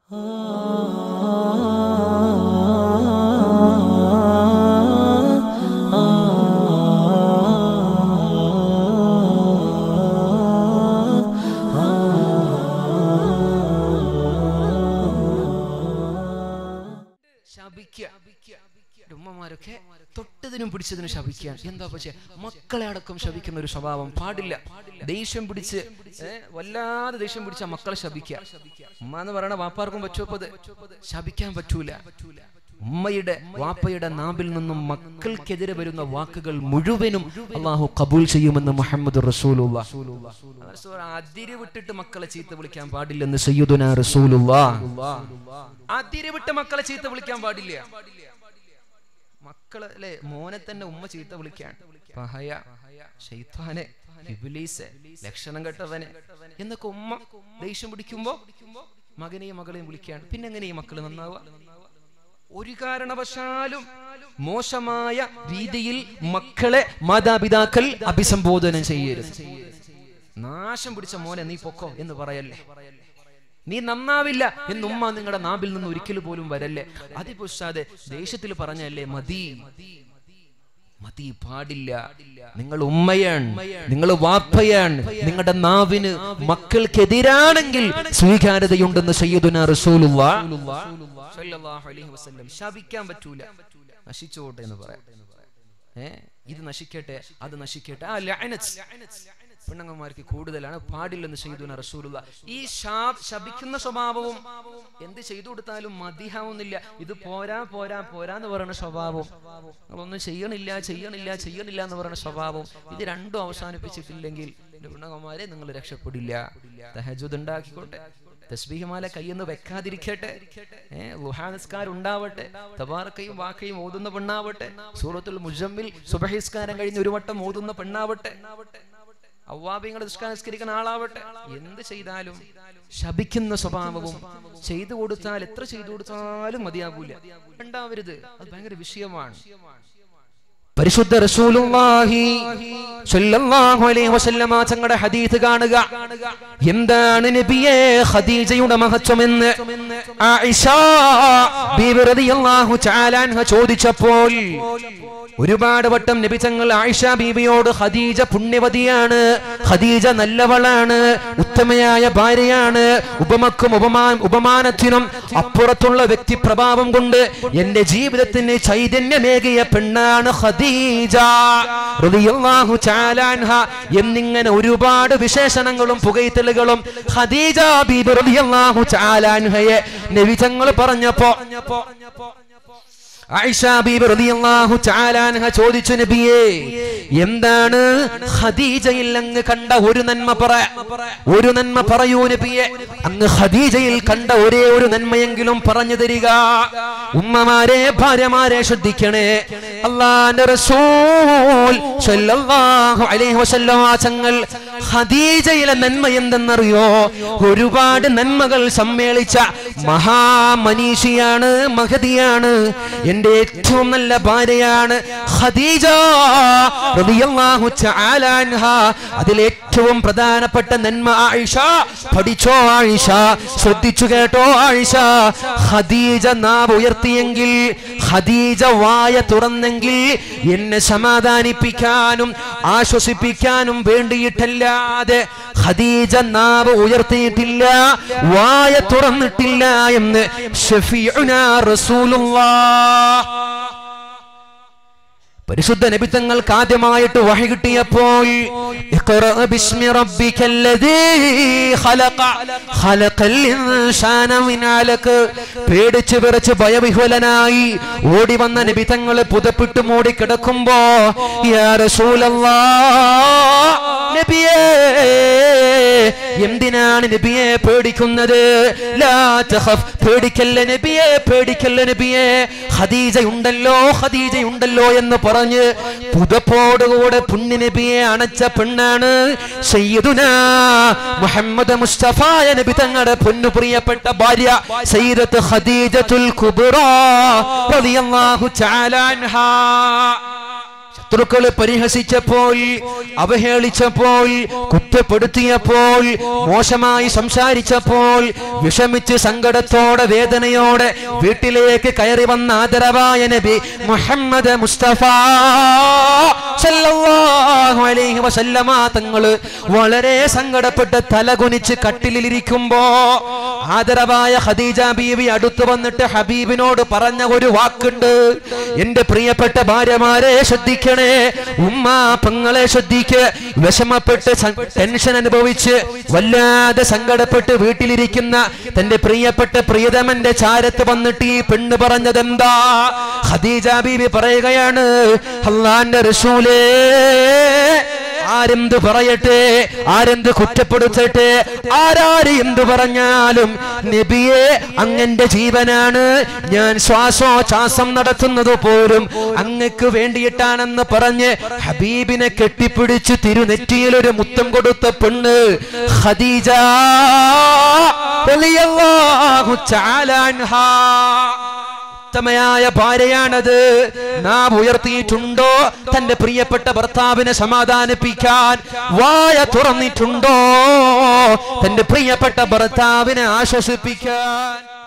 ശപിക്കുക ഉമ്മമാരൊക്കെ തൊട്ടതിനും പിടിച്ചതിനും ശപിക്കാൻ എന്താ പക്ഷേ മക്കളെ അടക്കം ശപിക്കുന്ന ഒരു സ്വഭാവം പാടില്ല ദേഷ്യം പിടിച്ച് ഏ, വല്ലാതെ ദേഷ്യം പിടിച്ച മക്കളെ ശപിക്കുക ഉമ്മ എന്ന് പറയണ വാപ്പാർക്കും പറ്റുമപ്പത് ശപിക്കാൻ പറ്റൂല ഉമ്മയുടെ വാപ്പയുടെ നാവിൽ നിന്നും മക്കൾക്കെതിരെ വരുന്ന വാക്കുകൾ മുഴുവനും അള്ളാഹു കബൂൽ ചെയ്യുമെന്ന് മുഹമ്മദ് റസൂലുള്ള അതിര് വിട്ടിട്ട് മക്കളെ ചീത്ത വിളിക്കാൻ പാടില്ലെന്ന് സയ്യിദുന റസൂലുള്ള അതിര് വിട്ട് മക്കളെ ചീത്ത വിളിക്കാൻ പാടില്ല മക്കള് അല്ലെ മോനെ തന്നെ ഉമ്മ ചീത്ത വിളിക്കാൻ പഹയ ശൈത്താനെ ഇബ്ലീസ് ലക്ഷണം കെട്ടവനെ എന്നൊക്കെ ഉമ്മ ദേഷ്യം പിടിക്കുമ്പോ മകനെയും മകളെയും വിളിക്കാൻ പിന്നെ എങ്ങനെ ഈ മക്കള് നന്നാവുക ഒരു കാരണവശാലും മോശമായ രീതിയിൽ മക്കളെ മാതാപിതാക്കൾ അഭിസംബോധന ചെയ്യരുത് നാശം പിടിച്ച മോനെ നീ പൊക്കോ എന്ന് പറയല്ലേ നീ നന്നാവില്ല എന്ന് ഉമ്മ നിങ്ങളുടെ നാവിൽ നിന്ന് ഒരിക്കൽ പോലും വരല്ലേ അതിപുഷാതെ ദേഷ്യത്തിൽ പറഞ്ഞല്ലേ മതി മതി പാടില്ല നിങ്ങൾ ഉമ്മയാണ് നിങ്ങൾ വാപ്പയാണ് നിങ്ങളുടെ നാവിന് മക്കൾക്കെതിരാണെങ്കിൽ സ്വീകാര്യതയുണ്ടെന്ന് സയ്യിദുന റസൂലുള്ള സല്ലല്ലാഹു അലൈഹി വസല്ലം ശപിക്കാൻ പറ്റൂല നശിച്ചോട്ടെ എന്ന് പറയാം ഏ ഇത് നശിക്കട്ടെ അത് നശിക്കട്ടെ ആ ലഅനത്ത് പെണ്ണുങ്ങന്മാർക്ക് കൂടുതലാണ് പാടില്ലെന്ന് ചെയ്തു റസൂലുള്ള ഈ ശാ- ശപിക്കുന്ന സ്വഭാവവും എന്ത് ചെയ്തു കൊടുത്താലും മതിയാവുന്നില്ല ഇത് പോരാ പോരാ പോരാ എന്ന് പറയുന്ന സ്വഭാവം നമ്മളൊന്നും ചെയ്യണില്ല ചെയ്യണില്ല ചെയ്യണില്ല എന്ന് പറയുന്ന സ്വഭാവം ഇത് രണ്ടും അവസാനിപ്പിച്ചിട്ടില്ലെങ്കിൽ എന്റെ പെണ്ണുങ്ങന്മാരെ നിങ്ങൾ രക്ഷപ്പെടില്ല തഹജുദ് ഉണ്ടാക്കിക്കോട്ടെ തസ്ബീഹിമാല കയ്യെന്ന് വെക്കാതിരിക്കട്ടെ ഏഹ് ലുഹാനസ്കാർ ഉണ്ടാവട്ടെ തബാറക്കയും വാക്കയും ഓതുന്ന പെണ്ണാവട്ടെ സൂറത്തുൽ മുജമ്മിൽ സുബഹിസ്കാരം കഴിഞ്ഞ് ഒരു വട്ടം ഓതുന്ന പെണ്ണാവട്ടെ അവ്വാബിങ്ങൾ നിസ്കരിക്കുന്ന ആളാവട്ടെ എന്ത് ചെയ്താലും ശപിക്കുന്ന സ്വഭാവവും ചെയ്തു കൊടുത്താൽ എത്ര ചെയ്തു കൊടുത്താലും മതിയാകൂല ഉണ്ടാവരുത് അത് ഭയങ്കര വിഷയമാണ് പരിശുദ്ധ റസൂലുള്ളാഹി സ്വല്ലല്ലാഹു അലൈഹി വസല്ലമ തങ്ങളുടെ ഹദീസ് കാണുക എന്താണ് നബിയെ ഖദീജയുടെ മഹത്വമെന്ന് ആയിഷ ബീവി റളിയല്ലാഹു തആല അൻഹ ചോദിച്ചപ്പോൾ ഒരുപാട് വട്ടം നബി തങ്ങൾ ആയിഷ ബീവിയോട് ഖദീജ പുണ്യവതിയാണ് ഖദീജ നല്ലവളാണ് ഉത്തമയായ ഭാര്യയാണ് ഉപമക്കും ഉപമാ ഉപമാനത്തിനും അപ്പുറത്തുള്ള വ്യക്തിപ്രഭാവം കൊണ്ട് എന്റെ ജീവിതത്തിന് ചൈതന്യമേകിയ പെണ്ണാണ് ഖദീജ റളിയല്ലാഹു തആല അൻഹ എന്നിങ്ങനെ ഒരുപാട് വിശേഷണങ്ങളും പുകയ്ത്തലുകളും ഖദീജ ബീബി റളിയല്ലാഹു തആല അൻഹയെ നബി തങ്ങൾ പറഞ്ഞപ്പോ ആയിഷ ബീബി റളിയല്ലാഹു തആല അൻഹ ചോദിച്ചു നബിയേ എന്താണ് ഖദീജയിൽ അങ്ങ് കണ്ട ഒരു നന്മ പറ ഒരു നന്മ പറയൂ നബിയെ അങ്ങ് ഖദീജയിൽ കണ്ട ഒരേ ഒരു നന്മയെങ്കിലും പറഞ്ഞു തരിക ഉമ്മമാരെ ഭാര്യമാരെ ശ്രദ്ധിക്കണേ അള്ളാന്റെ റസൂൽ സ്വല്ലല്ലാഹു അലൈഹി വസല്ലം തങ്ങൾ ഖദീജയിലെ നന്മ എന്തെന്നറിയോ ഒരുപാട് നന്മകൾ സമ്മേളിച്ച മഹാമനീഷിയാണ് മഹതിയാണ് എന്റെ ഏറ്റവും നല്ല ഭാര്യയാണ് ഖദീജ റളിയല്ലാഹു തആല അൻഹ അതിൽ ഏറ്റവും പ്രധാനപ്പെട്ട നന്മ ആയിഷ പഠിച്ചോ ആയിഷ ശ്രദ്ധിച്ചു കേട്ടോ ആയിഷ ഖദീജ നാവ് ഉയർത്തിയെങ്കിൽ ഖദീജ വായ തുറന്നെങ്കിൽ എന്നെ സമാധാനിപ്പിക്കാനും ആശ്വസിപ്പിക്കാനും വേണ്ടിയിട്ടല്ലാതെ ഖദീജ നാവ് ഉയർത്തിയിട്ടില്ല വായ തുറന്നിട്ടില്ല എന്ന് ഷഫീഉന റസൂലുള്ളാഹ് പരിശുദ്ധ നബിത്തങ്ങൾക്ക് ആദ്യമായിട്ട് വഹി കിട്ടിയപ്പോൾ ഇഖ്റ ബിസ്മി റബ്ബിക്കല്ലദീ ഖലഖ ഖലഖൽ ഇൻസാന മിൻ അലഖ് പേടിച്ച് വിറച്ച് ഭയവിഹ്വലനായി ഓടി വന്ന നബിത്തങ്ങൾ പുതപ്പിട്ട് മൂടി കിടക്കുമ്പോ യാ റസൂലല്ലാഹ് നബിയേ എന്തിനാണ് നബിയെ പേടിക്കുന്നത് ലാ തഖഫ് പേടിക്കല്ല നബിയെ പേടിക്കല്ല നബിയെ ഖദീജ ഉണ്ടല്ലോ ഖദീജ ഉണ്ടല്ലോ എന്ന് പറഞ്ഞ് പുതപ്പോടുകൂടെ പുണ്യ നബിയെ അണച്ച പെണ്ണാണ് സയ്യിദുന മുഹമ്മദ് മുസ്തഫായ നബി തങ്ങളുടെ പൊന്നു പ്രിയപ്പെട്ട ഭാര്യ സയ്യിദത്ത് ഖദീജത്തുൽ കുബ്ര റളിയല്ലാഹു തആല അൻഹാ ശത്രുക്കള് പരിഹസിച്ചപ്പോൾ അവഹേളിച്ചപ്പോൾ കുറ്റപ്പെടുത്തിയപ്പോൾ മോശമായി സംസാരിച്ചപ്പോൾ വിഷമിച്ച് സങ്കടത്തോടെ വേദനയോടെ വീട്ടിലേക്ക് കയറി വന്ന ആദരവായ നബി മുഹമ്മദ് മുസ്തഫ സല്ലല്ലാഹു അലൈഹി വസല്ലമ തങ്ങള് വളരെ സങ്കടപ്പെട്ട് തലകുനിച്ച് കട്ടിലിരിക്കുമ്പോ ആദരവായ ഖദീജ ബീവി അടുത്തു വന്നിട്ട് ഹബീബിനോട് പറഞ്ഞ ഒരു വാക്കുണ്ട് എന്റെ പ്രിയപ്പെട്ട ഭാര്യമാരെ ശ്രദ്ധിക്കണേ ഉമ്മ പെങ്ങളെ ശ്രദ്ധിക്ക് വിഷമപ്പെട്ട് സ- ടെൻഷൻ അനുഭവിച്ച് വല്ലാതെ സങ്കടപ്പെട്ട് വീട്ടിലിരിക്കുന്ന തന്റെ പ്രിയപ്പെട്ട പ്രിയതമന്റെ ചാരത്ത് വന്നിട്ട് ഈ പെണ്ണ് പറഞ്ഞതെന്താ ഖദീജ ബീവി പറയുകയാണ് അള്ളാന്റെ റസൂലേ ആരെന്ത് പറയട്ടെ ആരെന്ത് കുറ്റപ്പെടുത്തട്ടെ ആരാര് എന്ത് പറഞ്ഞാലും നബിയെ അങ്ങന്റെ ജീവനാണ് ഞാൻ ശ്വാസോച്ഛ്വാസം നടത്തുന്നത് പോലും അങ്ങക്ക് വേണ്ടിയിട്ടാണെന്ന് പറഞ്ഞ് ഹബീബിനെ കെട്ടിപ്പിടിച്ച് തിരുനെറ്റിയിൽ ഒരു മുത്തം കൊടുത്ത പെണ്ണ് ഖദീജ റളിയല്ലാഹു തആല അൻഹാ ഉത്തമയായ ഭാര്യയാണത് നാം ഉയർത്തിയിട്ടുണ്ടോ തന്റെ പ്രിയപ്പെട്ട ഭർത്താവിനെ സമാധാനിപ്പിക്കാൻ വായ തുറന്നിട്ടുണ്ടോ തന്റെ പ്രിയപ്പെട്ട ഭർത്താവിനെ ആശ്വസിപ്പിക്കാൻ